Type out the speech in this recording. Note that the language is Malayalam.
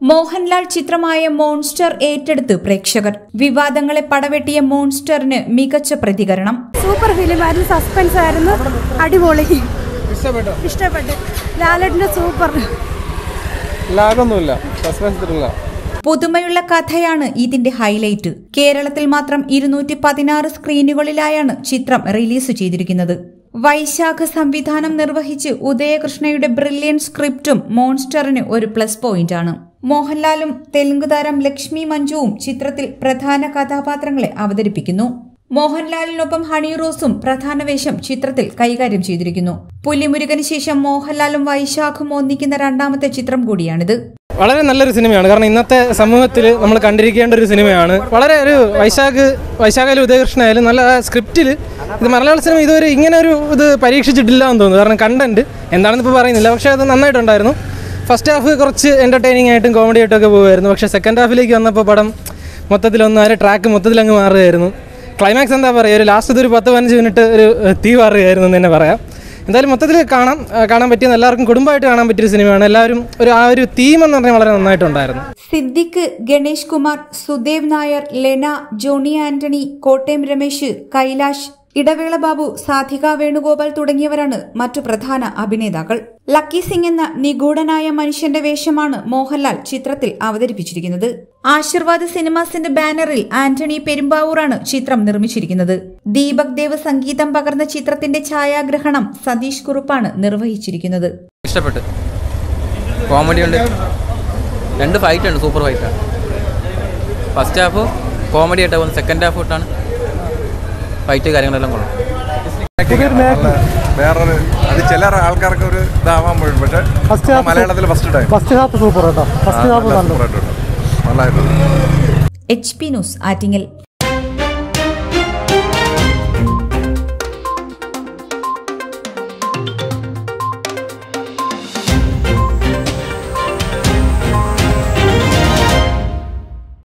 മോഹൻലാൽ ചിത്രമായ മോൺസ്റ്റർ ഏറ്റെടുത്ത് പ്രേക്ഷകർ വിവാദങ്ങളെ പടവെട്ടിയ മോൺസ്റ്ററിന് മികച്ച പ്രതികരണം സൂപ്പർ ഫിലിമായിരുന്നു സസ്പെൻസ് ആയിരുന്നു അടിപൊളി ഇഷ്ടപ്പെട്ടോ ഇഷ്ടപ്പെട്ടു ലാലേട്ടൻ്റെ സൂപ്പർ ലാഗൊന്നുമില്ല സസ്പെൻസ് ത്രില്ല പുതുമയുള്ള കഥയാണ് ഇതിന്റെ ഹൈലൈറ്റ് കേരളത്തിൽ മാത്രം ഇരുന്നൂറ്റി പതിനാറ് സ്ക്രീനുകളിലായാണ് ചിത്രം റിലീസ് ചെയ്തിരിക്കുന്നത് വൈശാഖ സംവിധാനം നിർവഹിച്ച് ഉദയകൃഷ്ണയുടെ ബ്രില്യൻ സ്ക്രിപ്റ്റും മോൺസ്റ്ററിന് ഒരു പ്ലസ് പോയിന്റാണ് മോഹൻലാലും തെലുങ്ക് താരം ലക്ഷ്മി മഞ്ജുവും ചിത്രത്തിൽ പ്രധാന കഥാപാത്രങ്ങളെ അവതരിപ്പിക്കുന്നു മോഹൻലാലിനൊപ്പം ഹണി റോസും പ്രധാന വേഷം ചിത്രത്തിൽ കൈകാര്യം ചെയ്തിരിക്കുന്നു പുലിമുരുകന് ശേഷം മോഹൻലാലും വൈശാഖും ഒന്നിക്കുന്ന രണ്ടാമത്തെ ചിത്രം കൂടിയാണിത് വളരെ നല്ലൊരു സിനിമയാണ് കാരണം ഇന്നത്തെ സമൂഹത്തിൽ നമ്മൾ കണ്ടിരിക്കേണ്ട ഒരു സിനിമയാണ് വളരെ ഒരു വൈശാഖ് വൈശാഖായാലും ഉദയകൃഷ്ണ ആയാലും നല്ല സ്ക്രിപ്റ്റിൽ ഇത് മലയാള സിനിമ ഇതുവരെ ഇങ്ങനെ ഒരു ഇത് പരീക്ഷിച്ചിട്ടില്ല എന്ന് തോന്നുന്നു കാരണം കണ്ടന്റ് എന്താണെന്ന് ഇപ്പോൾ പറയുന്നില്ല പക്ഷേ അത് നന്നായിട്ടുണ്ടായിരുന്നു ഫസ്റ്റ് ഹാഫ് കുറച്ച് എൻ്റർടൈനിങ് ആയിട്ടും കോമഡി ആയിട്ടും ഒക്കെ പോകുമായിരുന്നു പക്ഷേ സെക്കൻഡ് ഹാഫിലേക്ക് വന്നപ്പോൾ പടം മൊത്തത്തിലൊന്നും ആ ഒരു ട്രാക്ക് മൊത്തത്തിൽ അങ്ങ് മാറുകയായിരുന്നു ക്ലൈമാക്സ് എന്താ പറയുക ഒരു ലാസ്റ്റ് ഒരു പത്ത് പതിനഞ്ച് മിനിറ്റ് ഒരു ഏഹ്, തീ മാറുകയായിരുന്നു എന്ന് തന്നെ പറയാം എന്തായാലും മൊത്തത്തിൽ കാണാം ആ, കാണാൻ പറ്റിയ എല്ലാവർക്കും കുടുംബമായിട്ട് കാണാൻ പറ്റിയൊരു സിനിമയാണ് എല്ലാവരും ഒരു ആ ഒരു തീം എന്ന് പറഞ്ഞാൽ വളരെ നന്നായിട്ടുണ്ടായിരുന്നു സിദ്ദിഖ് ഗണേഷ് കുമാർ സുദേവ് നായർ ലെന ജോണി ആന്റണി കോട്ടയം രമേശ് കൈലാഷ് ഇടവേള ബാബു സാധിക വേണുഗോപാൽ തുടങ്ങിയവരാണ് മറ്റു പ്രധാന അഭിനേതാക്കൾ ലക്കി സിംഗ് എന്ന നിഗൂഢനായ മനുഷ്യന്റെ വേഷമാണ് മോഹൻലാൽ ചിത്രത്തിൽ അവതരിപ്പിച്ചിരിക്കുന്നത് ആശീർവാദ് സിനിമാസിന്റെ ബാനറിൽ ആന്റണി പെരുമ്പാവൂറാണ് ചിത്രം നിർമ്മിച്ചിരിക്കുന്നത് ദീപക് ദേവ് സംഗീതം പകർന്ന ചിത്രത്തിന്റെ ഛായാഗ്രഹണം സതീഷ് കുറുപ്പാണ് നിർവഹിച്ചിരിക്കുന്നത് ഇഷ്ടപ്പെട്ടു കോമഡി ഉണ്ട് രണ്ട് ഫൈറ്റ് ഉണ്ട് സൂപ്പർ ഫൈറ്റാണ് ഫസ്റ്റ് ഹാഫ് കോമഡി ആയിട്ട് പോകുന്നു സെക്കൻഡ് ഹാഫ് തൊട്ടാണ് ഫൈറ്റ് കാര്യങ്ങളെല്ലാം കൊള്ളും നല്ല വേറൊരു അത് ചില ആൾക്കാർക്ക് ഒരു ഇതാവാൻ പോയി പക്ഷെ മലയാളത്തിൽ first time first half super കേട്ടോ ഫസ്റ്റ് ഹാഫ് കണ്ടു നല്ലതായിട്ടുണ്ട് എച്ച് പി ന്യൂസ് ആറ്റിങ്ങൽ